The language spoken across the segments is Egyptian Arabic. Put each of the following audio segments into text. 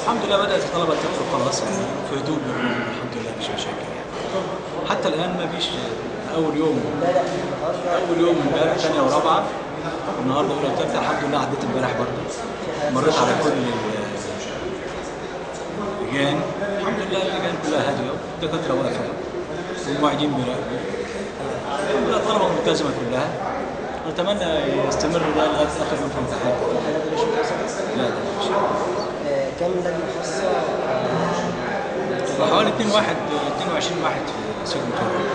الحمد لله بدات الطلبه تدخل خلاص يعني في هدوء بالروم الحمد لله مش مشاكل يعني حتى الان ما فيش اول يوم اول يوم امبارح ثانيه ورابعه النهارده اولى وثالثه الحمد لله عديت امبارح برضه مريت على كل ال- اللجان الحمد لله اللجان كلها هاديه والدكاتره واقفه والمعيدين بيراقبوا الحمد لله الطلبه ملتزمه كلها نتمنى يستمر ده لغايه اخر يوم في الامتحان لا لا مش آه، كم لجنه خاصه وحوالي 2 واحد 22 واحد في سجن تورو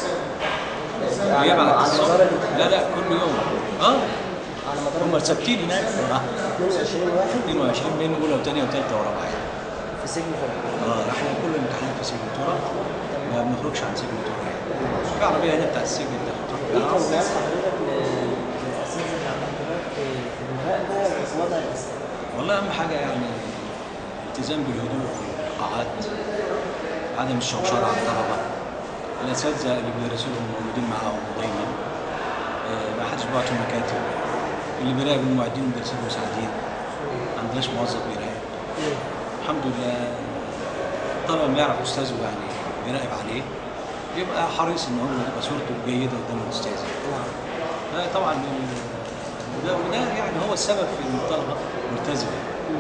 بيبعت على الصبح. مدار الامتحان لا لا كل يوم اه على مدار هم ثابتين هناك آه. 22 واحد 22 بين اولى وثانيه وثالثه ورابعه يعني. في سجن فرق اه احنا كل الامتحانات في سجن تورو ما بنخرجش عن سجن تورو يعني في عربيه هنا بتاعت السجن ايه بتاخد كان بيان حضرتك ل- للاساتذه بتاع الحضرتك في في المراقبه وفي وضع الاسئله؟ والله اهم حاجه يعني التزام بالهدوء في القاعات عدم الشوشره على الطلبه الاساتذه اللي بيدرسوا لهم موجودين معاهم دايما آه، ما حدش بيقعد في المكاتب اللي بيراقب المعيدين والمدرسين المساعدين ما عندناش موظف بيراقب الحمد لله الطلبه لما يعرف استاذه يعني بيراقب عليه يبقى حريص ان هو يبقى صورته جيده قدام الاستاذ نعم ده طبعا ال- وده, وده يعني هو السبب في ان الطلبه ملتزمه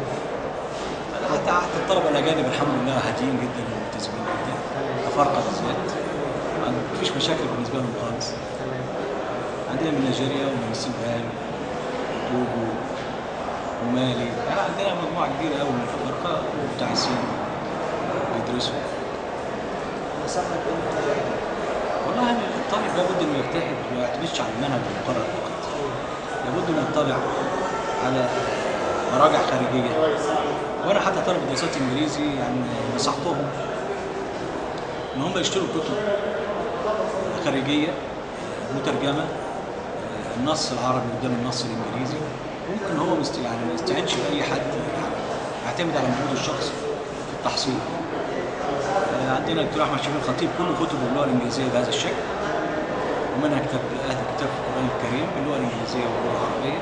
حتى حتى الطلبه الاجانب الحمد لله هاديين جدا وملتزمين جدا افارقه بالذات ما فيش مشاكل بالنسبه لهم خالص تمام عندنا من نيجيريا ومن السنغال وتوجو ومالي يعني عندنا مجموعه كبيره قوي من الافارقه ومتعسين بيدرسوا نصحك انت والله يعني الطالب لابد انه يجتهد وما يعتمدش على المنهج المقرر فقط لابد انه يطلع على مراجع خارجيه وانا حتى طالب دراسات انجليزي يعني نصحتهم ان هم يشتروا كتب خارجيه مترجمه النص العربي قدام النص الانجليزي ممكن هو مست... يعني ما يستعينش باي حد يعني يعتمد على مجهود الشخص في التحصيل آه، عندنا الدكتور احمد شفيق الخطيب كل كتبه باللغه الانجليزيه بهذا الشكل ومنها كتاب اهل كتاب القران الكريم باللغه الانجليزيه واللغه العربيه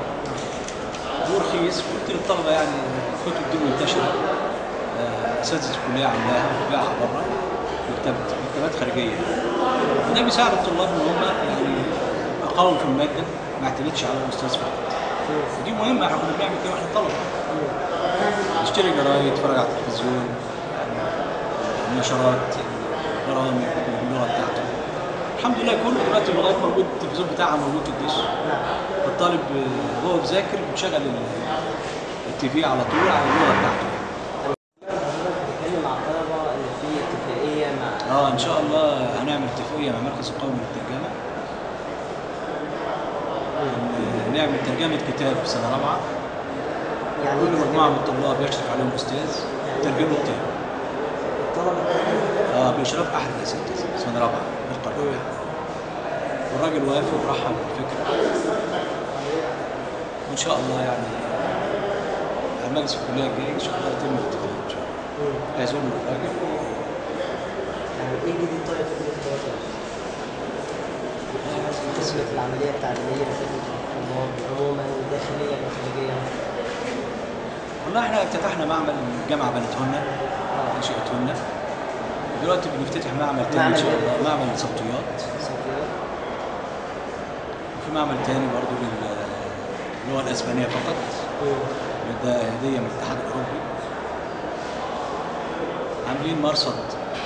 ورخيص قلت للطلبه يعني الكتب دي منتشره آه، اساتذه الكليه عاملاها وبيعها بره مكتبات مكتبات خارجيه وده بيساعد الطلاب ان هم يعني يقاوموا في الماده ما يعتمدش على الاستاذ فقط ودي مهمه احنا كنا بنعمل كده واحنا طلبه نشتري جرايد نتفرج على التلفزيون يعني نشرات برامج باللغه بتاعته الحمد لله كل دلوقتي اللغات موجود التلفزيون بتاعها موجود في الدش الطالب آه، وهو بيذاكر بتشغل ال- التي في على طول على اللغه بتاعته حضرتك بتتكلم مع الطلبه ان في اتفاقيه مع اه ان شاء الله هنعمل اتفاقيه مع مركز القومي للترجمه إن نعمل ترجمه كتاب في سنه رابعه يعني كل إيه مجموعه من الطلاب يشرف عليهم استاذ ترجمه كتاب الطلبه اه باشراف احد الاساتذه سنه رابعه بالقانون والراجل وافق ورحب بالفكره وان شاء الله يعني على مجلس الكليه الجاي ان شاء الله يتم الاتفاق ان شاء الله هيزورنا الراجل يعني ايه جديد طيب في الدراسه؟ قسمة العملية التعليمية لخدمة الطلاب عموما داخليا وخارجيا والله احنا افتتحنا معمل الجامعه بنتهن انشئتهن دلوقتي بنفتتح معمل تاني ان معمل شاء إيه؟ الله معمل صوتيات صوتيات وفي معمل تاني برضه للغه الاسبانيه فقط ده هديه من الاتحاد الاوروبي عاملين مرصد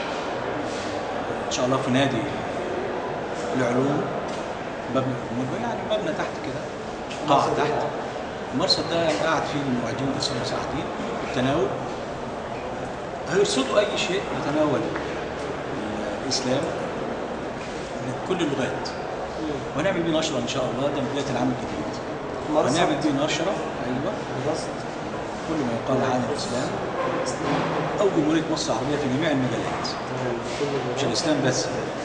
ان شاء الله في نادي العلوم مبنى يعني مبنى تحت كده قاعه تحت المرصد ده قاعد فيه المعيدين والدكتور المساعدين بالتناول هيرصدوا اي شيء يتناول الاسلام من كل اللغات وهنعمل بيه نشره ان شاء الله ده بدايه العام الجديد مرصد هنعمل بيه نشره ايوه مرصد كل ما يقال عن الاسلام او جمهوريه مصر العربيه في جميع المجالات تمام كل مش اللغات. الاسلام بس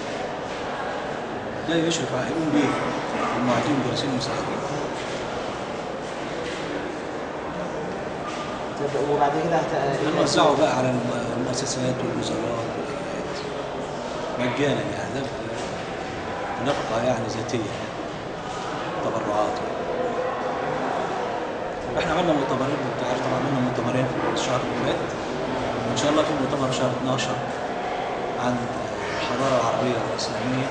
ده يشرف على هيقوم بيه المعيدين والمدرسين المساعدين طب وبعد كده هت... هنوزعه بقى على الم- المؤسسات والوزارات والهيئات مجانا يعني ده نفقه يعني ذاتيه تبرعات احنا عملنا مؤتمرين انت عارف طبعا عملنا مؤتمرين في الشهر اللي فات وان شاء الله في مؤتمر شهر 12 عن الحضاره العربيه والاسلاميه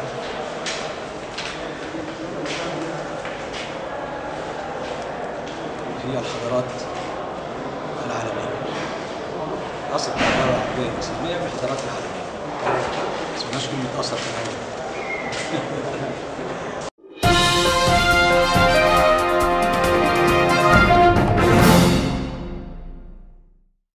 هي الحضارات العالميه اصل الحضاره العربيه والاسلاميه بالحضارات العالميه ما اسمهاش كلمه اصل في الاول